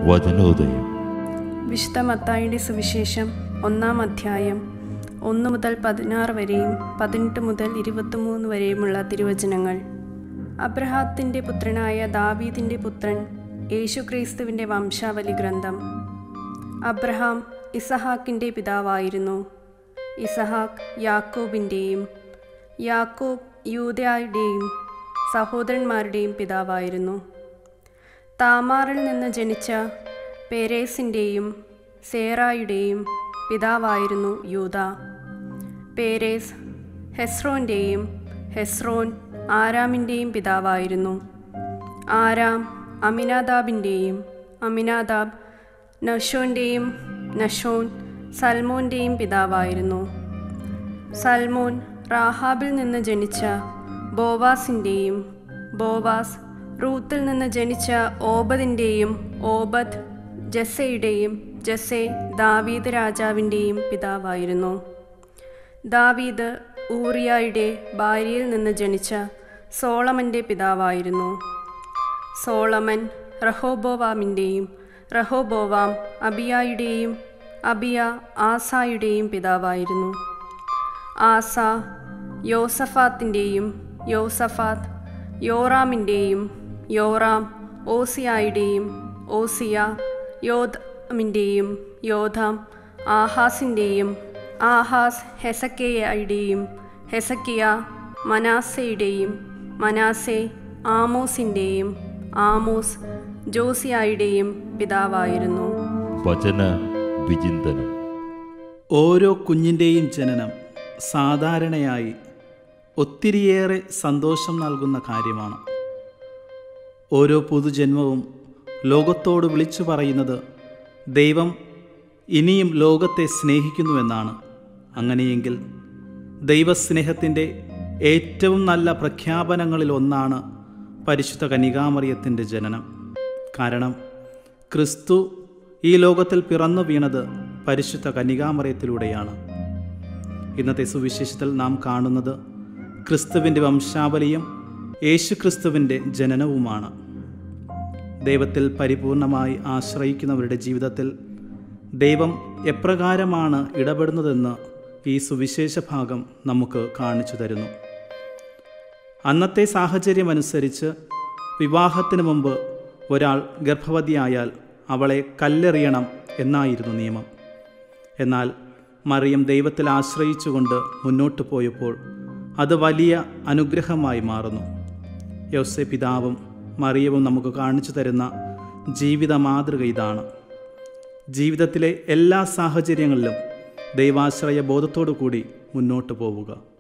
വചനോദയം വിശുദ്ധ മത്തായിയുടെ സുവിശേഷം ഒന്നാം അധ്യായം ഒന്ന് മുതൽ പതിനാറ് വരെയും പതിനെട്ട് മുതൽ ഇരുപത്തിമൂന്ന് വരെയുമുള്ള തിരുവചനങ്ങൾ അബ്രഹാത്തിൻ്റെ പുത്രനായ ദാവീദിൻ്റെ പുത്രൻ യേശുക്രിസ്തുവിൻ്റെ വംശാവലി ഗ്രന്ഥം അബ്രഹാം ഇസഹാക്കിൻ്റെ പിതാവായിരുന്നു ഇസഹാക്ക് യാക്കോബിൻ്റെയും യാക്കോബ് യൂതയുടെയും സഹോദരന്മാരുടെയും പിതാവായിരുന്നു താമാറിൽ നിന്ന് ജനിച്ച പേരേസിൻ്റെയും സേറായുടെയും പിതാവായിരുന്നു യൂത പേരേസ് ഹെസ്രോൻ്റെയും ഹെസ്രോൻ ആരാമിൻ്റെയും പിതാവായിരുന്നു ആരാം അമിനാദാബിൻ്റെയും അമിനാദാബ് നഷോൻ്റെയും നഷോൻ സൽമോൻ്റെയും പിതാവായിരുന്നു സൽമോൻ റാഹാബിൽ നിന്ന് ജനിച്ച ബോവാസിൻ്റെയും ബോവാസ് റൂത്തിൽ നിന്ന് ജനിച്ച ഓബദിൻ്റെയും ഓബദ് ജസ്സയുടെയും ജസ്സെ ദാവീദ് രാജാവിൻ്റെയും പിതാവായിരുന്നു ദാവീദ് ഊറിയായുടെ ഭാര്യയിൽ നിന്ന് ജനിച്ച സോളമൻ്റെ പിതാവായിരുന്നു സോളമൻ റഹോബോവാമിൻ്റെയും റഹോബോവാം അബിയായുടെയും അബിയ ആസായുടെയും പിതാവായിരുന്നു ആസ യോസഫാത്തിൻ്റെയും യോസഫാത്ത് യോറാമിൻ്റെയും യോറാം ഓസിയായുടെയും ഓസിയ യോധാമിൻ്റെയും യോധാം ആഹാസിൻ്റെയും ആഹാസ് ഹെസക്കേയയുടെയും ഹെസക്കിയ മനാസയുടെയും മനാസെ ആമോസിൻ്റെയും ആമോസ് ജോസിയായുടെയും പിതാവായിരുന്നു വചന വിചിന്തനം ഓരോ കുഞ്ഞിൻ്റെയും ജനനം സാധാരണയായി ഒത്തിരിയേറെ സന്തോഷം നൽകുന്ന കാര്യമാണ് ഓരോ പുതുജന്മവും ലോകത്തോട് വിളിച്ചു പറയുന്നത് ദൈവം ഇനിയും ലോകത്തെ സ്നേഹിക്കുന്നുവെന്നാണ് അങ്ങനെയെങ്കിൽ ദൈവസ്നേഹത്തിൻ്റെ ഏറ്റവും നല്ല പ്രഖ്യാപനങ്ങളിൽ ഒന്നാണ് പരിശുദ്ധ കനികാമറിയത്തിൻ്റെ ജനനം കാരണം ക്രിസ്തു ഈ ലോകത്തിൽ പിറന്നു വീണത് പരിശുദ്ധ കന്യകാമറയത്തിലൂടെയാണ് ഇന്നത്തെ സുവിശേഷത്തിൽ നാം കാണുന്നത് ക്രിസ്തുവിൻ്റെ വംശാവലിയും യേശുക്രിസ്തുവിൻ്റെ ജനനവുമാണ് ദൈവത്തിൽ പരിപൂർണമായി ആശ്രയിക്കുന്നവരുടെ ജീവിതത്തിൽ ദൈവം എപ്രകാരമാണ് ഇടപെടുന്നതെന്ന് ഈ സുവിശേഷ ഭാഗം നമുക്ക് കാണിച്ചു തരുന്നു അന്നത്തെ സാഹചര്യമനുസരിച്ച് വിവാഹത്തിന് മുമ്പ് ഒരാൾ ഗർഭവതിയായാൽ അവളെ കല്ലെറിയണം എന്നായിരുന്നു നിയമം എന്നാൽ മറിയം ദൈവത്തിൽ ആശ്രയിച്ചുകൊണ്ട് മുന്നോട്ട് പോയപ്പോൾ അത് വലിയ അനുഗ്രഹമായി മാറുന്നു യോസെ പിതാവും മറിയവും നമുക്ക് കാണിച്ചു തരുന്ന ജീവിത മാതൃക ഇതാണ് ജീവിതത്തിലെ എല്ലാ സാഹചര്യങ്ങളിലും ദൈവാശ്രയ ബോധത്തോടു കൂടി മുന്നോട്ട് പോവുക